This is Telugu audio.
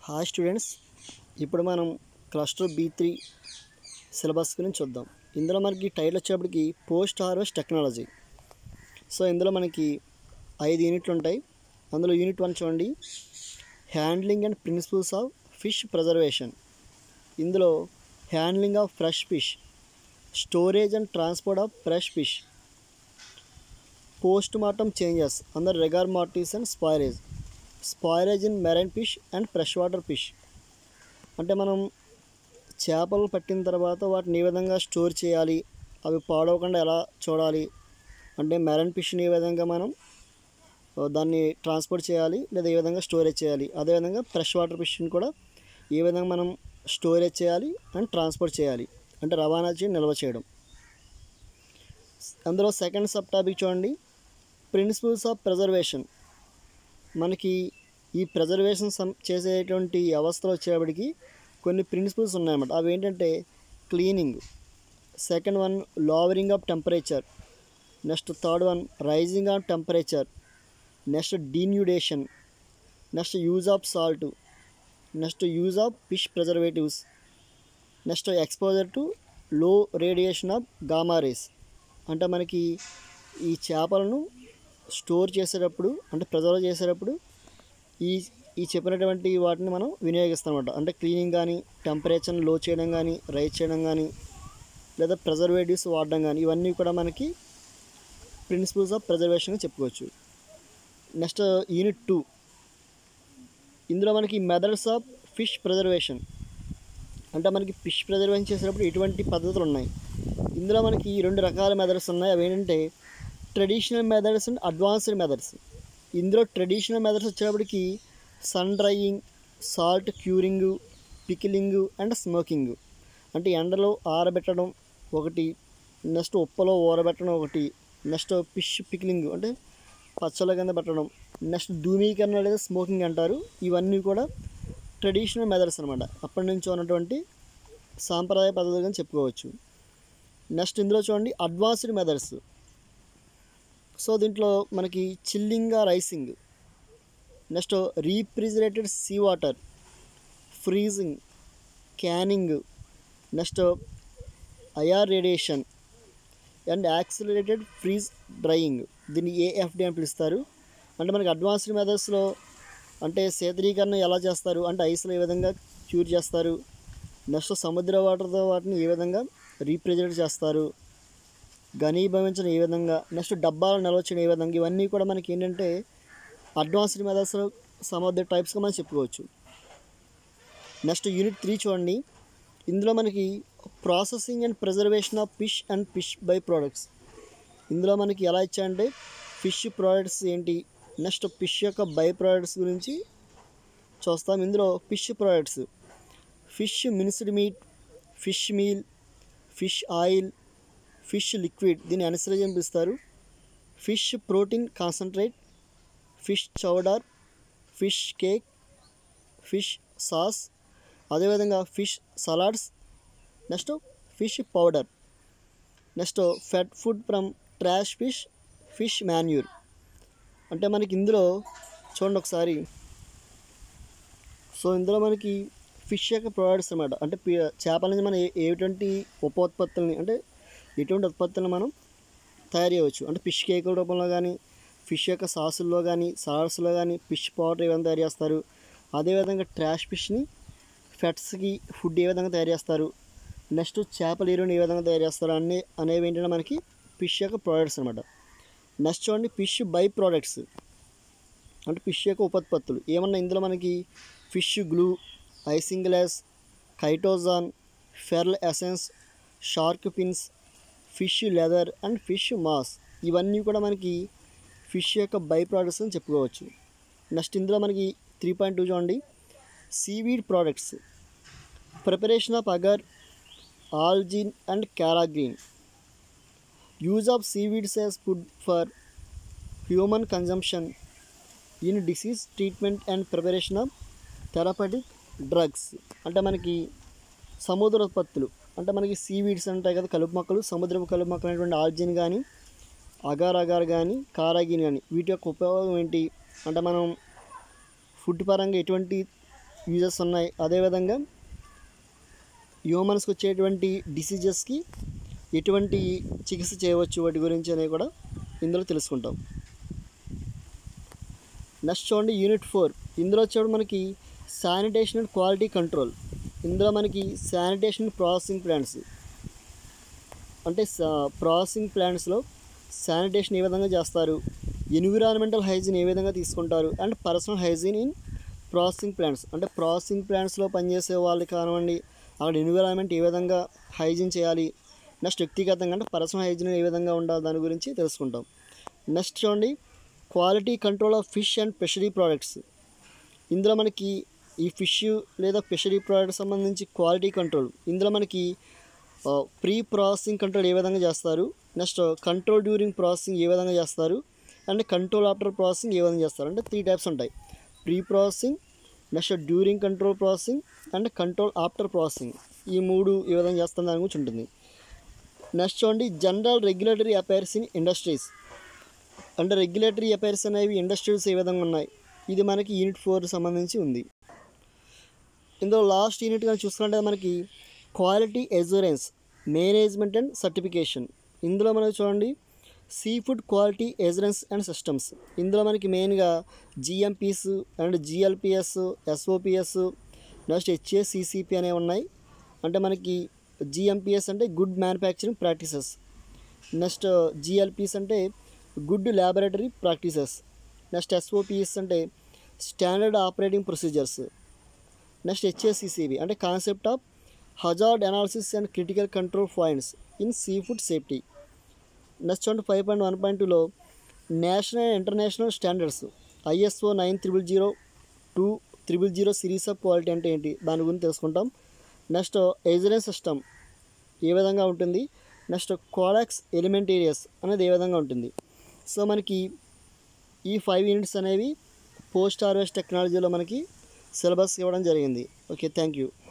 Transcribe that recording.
హాయ్ స్టూడెంట్స్ ఇప్పుడు మనం క్లస్టర్ బీ త్రీ సిలబస్ గురించి చూద్దాం ఇందులో మనకి టైటిల్ వచ్చేప్పటికి పోస్ట్ హార్వెస్ట్ టెక్నాలజీ సో ఇందులో మనకి ఐదు యూనిట్లు ఉంటాయి అందులో యూనిట్ వన్ చూడండి handling and principles of fish preservation ఇందులో handling of fresh fish storage and transport of fresh fish post mortem changes under rigor mortis and spoilage spoilage in marine fish and fresh water fish అంటే మనం చేపలు పట్టిన తర్వాత వాటిని ఏ విధంగా స్టోర్ చేయాలి అవి పాడవకుండా ఎలా చూడాలి అంటే మెరైన్ ఫిష్ని ఏ విధంగా మనం ఆ, దాన్ని ట్రాన్స్పోర్ట్ చేయాలి లేదా ఏ విధంగా స్టోరేజ్ చేయాలి అదేవిధంగా ఫ్రెష్ వాటర్ ఫిష్ని కూడా ఏ విధంగా మనం స్టోరేజ్ చేయాలి అండ్ ట్రాన్స్పోర్ట్ చేయాలి అంటే రవాణా చేసి నిల్వ చేయడం అందులో సెకండ్ సబ్ టాపిక్ చూడండి ప్రిన్సిపల్స్ ఆఫ్ ప్రిజర్వేషన్ మనకి ఈ ప్రిజర్వేషన్ సం చేసేటువంటి వ్యవస్థలో వచ్చేటప్పటికి కొన్ని ప్రిన్సిపల్స్ ఉన్నాయన్నమాట అవి ఏంటంటే cleaning second one lowering of temperature next third one raising of temperature next denudation next use of salt next use of fish preservatives next exposure to low radiation of gamma rays అంటే మనకి ఈ చేపలను స్టోర్ చేసేటప్పుడు అంటే ప్రిజర్వ్ చేసేటప్పుడు ఈ ఈ చెప్పినటువంటి వాటిని మనం వినియోగిస్తాం అనమాట అంటే క్లీనింగ్ కానీ టెంపరేచర్ని లో చేయడం కానీ రైజ్ చేయడం కానీ లేదా ప్రిజర్వేటివ్స్ వాడడం కానీ ఇవన్నీ కూడా మనకి ప్రిన్సిపల్స్ ఆఫ్ ప్రిజర్వేషన్ చెప్పుకోవచ్చు నెక్స్ట్ యూనిట్ టూ ఇందులో మనకి మెథడ్స్ ఆఫ్ ఫిష్ ప్రిజర్వేషన్ అంటే మనకి ఫిష్ ప్రిజర్వేషన్ చేసేటప్పుడు ఎటువంటి పద్ధతులు ఉన్నాయి ఇందులో మనకి రెండు రకాల మెథడ్స్ ఉన్నాయి అవి ఏంటంటే traditional methods and advanced methods ఇందులో ట్రెడిషనల్ మెథడ్స్ వచ్చేటప్పటికి sun drying salt curing pickling and smoking అంటే ఎండలో ఆరబెట్టడం ఒకటి నెక్స్ట్ ఉప్పలో ఊరబెట్టడం ఒకటి నెక్స్ట్ ఫిష్ పికిలింగ్ అంటే పచ్చల కింద పెట్టడం నెక్స్ట్ ధూమీకరణ లేదా స్మోకింగ్ అంటారు ఇవన్నీ కూడా ట్రెడిషనల్ మెథడ్స్ అనమాట అప్పటి నుంచి ఉన్నటువంటి సాంప్రదాయ పద్ధతులుగా చెప్పుకోవచ్చు నెక్స్ట్ ఇందులో చూడండి అడ్వాన్స్డ్ మెథడ్స్ సో దీంట్లో మనకి chilling raising next refrigerated sea water freezing canning next IR radiation and accelerated freeze drying దీన్ని ఏఎఫ్డి అని పిలుస్తారు అంటే మనకి అడ్వాన్స్డ్ మెథడ్స్లో అంటే శీతలీకరణ ఎలా చేస్తారు అంటే ఐస్లో ఏ విధంగా క్యూర్ చేస్తారు నెక్స్ట్ సముద్ర వాటర్తో వాటిని ఏ విధంగా రీఫ్రిజిరేట్ చేస్తారు ఘనీభవించడం ఏ విధంగా నెక్స్ట్ డబ్బాలు నిల్వ చేయడం ఏ విధంగా ఇవన్నీ కూడా మనకి ఏంటంటే అడ్వాన్స్డ్ మెథడ్స్లో సమ్ ఆఫ్ ద టైప్స్గా మనం చెప్పుకోవచ్చు నెక్స్ట్ యూనిట్ త్రీ చూడండి ఇందులో మనకి processing and preservation of fish and fish by products ఇందులో మనకి ఎలా ఇచ్చాయంటే ఫిష్ ప్రోడక్ట్స్ ఏంటి నెక్స్ట్ ఫిష్ యొక్క బై ప్రోడక్ట్స్ గురించి చూస్తాం ఇందులో fish products fish minced meat fish meal fish oil fish liquid దీన్ని అనుసరించి పిలుస్తారు fish protein concentrate fish chowder fish cake fish sauce అదేవిధంగా fish salads next fish powder next fed food from trash fish fish manure అంటే మనకి ఇందులో చూడండి ఒకసారి సో ఇందులో మనకి ఫిష్ యొక్క ప్రోడక్ట్స్ అనమాట అంటే పి- చేపల నుంచి మనం ఏ- ఎటువంటి ఉపోత్పత్తులని అంటే ఎటువంటి ఉత్పత్తులను మనం తయారు చేయవచ్చు అంటే ఫిష్ కేక్ రూపంలో కానీ ఫిష్ యొక్క సాసుల్లో కానీ సాల్స్లో కానీ ఫిష్ పౌడర్ ఏ విధంగా తయారు చేస్తారు అదేవిధంగా ట్రాష్ ఫిష్ని ఫెట్స్కి ఫుడ్ ఏ విధంగా తయారు చేస్తారు నెక్స్ట్ చేపల ఎరువుని ఏ విధంగా తయారు చేస్తారు అన్ని అనేవి ఏంటంటే మనకి ఫిష్ యొక్క ప్రోడక్ట్స్ అనమాట నెక్స్ట్ చూడండి ఫిష్ బై ప్రోడక్ట్స్ అంటే ఫిష్ యొక్క ఉపత్పత్తులు ఏమన్నా ఇందులో మనకి fish glue isinglass chitosan pearl essence shark fins fish leather and fish maws ఇవన్నీ కూడా మనకి ఫిష్ యొక్క బై ప్రోడక్ట్స్ అని చెప్పుకోవచ్చు నెక్స్ట్ ఇందులో మనకి త్రీ పాయింట్ టూ చూడండి seaweed products preparation of agar algin and carrageenan use of seaweeds as food for human consumption in disease treatment and preparation of therapeutic drugs అంటే మనకి సముద్ర ఉత్పత్తులు అంటే మనకి సీవీడ్స్ ఉంటాయి కదా కలుపు మొక్కలు సముద్రపు కలుపు మొక్కలు అనేటువంటి ఆల్జిన్ కానీ అగార్ అగార్ కానీ కారాగిన్ కానీ వీటి యొక్క ఉపయోగం ఏంటి అంటే మనం ఫుడ్ పరంగా ఎటువంటి యూజెస్ ఉన్నాయి అదేవిధంగా హ్యూమన్స్కి వచ్చేటువంటి డిసీజెస్కి ఎటువంటి చికిత్స చేయవచ్చు వాటి గురించి అనేవి కూడా ఇందులో తెలుసుకుంటాం నెక్స్ట్ చూడండి యూనిట్ ఫోర్ ఇందులో వచ్చేప్పుడు మనకి శానిటేషన్ అండ్ క్వాలిటీ కంట్రోల్ ఇందులో మనకి శానిటేషన్ ప్రాసెసింగ్ ప్లాంట్స్ అంటే ప్రాసెసింగ్ ప్లాంట్స్లో శానిటేషన్ ఏ విధంగా చేస్తారు ఎన్విరాన్మెంటల్ హైజీన్ ఏ విధంగా తీసుకుంటారు and personal hygiene in processing plants అంటే ప్రాసెసింగ్ ప్లాంట్స్లో పనిచేసే వాళ్ళకి కానివ్వండి అక్కడ ఎన్విరాన్మెంట్ ఏ విధంగా హైజీన్ చేయాలి నెక్స్ట్ వ్యక్తిగతంగా అంటే పర్సనల్ హైజీన్ ఏ విధంగా ఉండాలి దాని గురించి తెలుసుకుంటాం నెక్స్ట్ చూడండి quality control of fish and fishery products ఇందులో మనకి ఈ ఫిష్ లేదా ఫిషరీ ప్రోడక్ట్ సంబంధించి క్వాలిటీ కంట్రోల్ ఇందులో మనకి ప్రీ ప్రాసెసింగ్ కంట్రోల్ ఏ విధంగా చేస్తారు నెక్స్ట్ కంట్రోల్ డ్యూరింగ్ ప్రాసెసింగ్ ఏ విధంగా చేస్తారు అండ్ కంట్రోల్ ఆఫ్టర్ ప్రాసెసింగ్ ఏ విధంగా చేస్తారు అంటే త్రీ టైప్స్ ఉంటాయి pre processing next during control processing and control after processing ఈ మూడు ఏ విధంగా చేస్తాం దాని గురించి ఉంటుంది నెక్స్ట్ చూడండి general regulatory affairs in industries అంటే రెగ్యులేటరీ అఫైర్స్ అనేవి ఇండస్ట్రీస్ ఏ విధంగా ఉన్నాయి ఇది మనకి యూనిట్ ఫోర్ సంబంధించి ఉంది ఇందులో లాస్ట్ యూనిట్ కానీ చూసుకుంటే మనకి quality assurance management and certification ఇందులో మనకి చూడండి sea food quality assurance and systems ఇందులో మనకి మెయిన్గా GMPs and GLPs SOPs next HACCP అనేవి ఉన్నాయి అంటే మనకి జిఎంపిఎస్ అంటే good manufacturing practices next GLPs అంటే good laboratory practices next SOPs అంటే standard operating procedures next HACCP అంటే concept of hazard analysis and critical control points in sea food safety next చూడండి ఫైవ్ పాయింట్ వన్ పాయింట్ టూలో national and international standards ISO nine triple zero two triple zero series of quality అంటే ఏంటి దాని గురించి తెలుసుకుంటాం నెక్స్ట్ ఎజరెన్స్ సిస్టమ్ ఏ విధంగా ఉంటుంది నెక్స్ట్ కోడాక్స్ ఎలిమెంటేరియస్ అనేది ఏ విధంగా ఉంటుంది సో మనకి ఈ ఫైవ్ యూనిట్స్ అనేవి పోస్ట్ హార్వెస్ట్ టెక్నాలజీలో మనకి సిలబస్ ఇవ్వడం జరిగింది ఓకే థ్యాంక్ యూ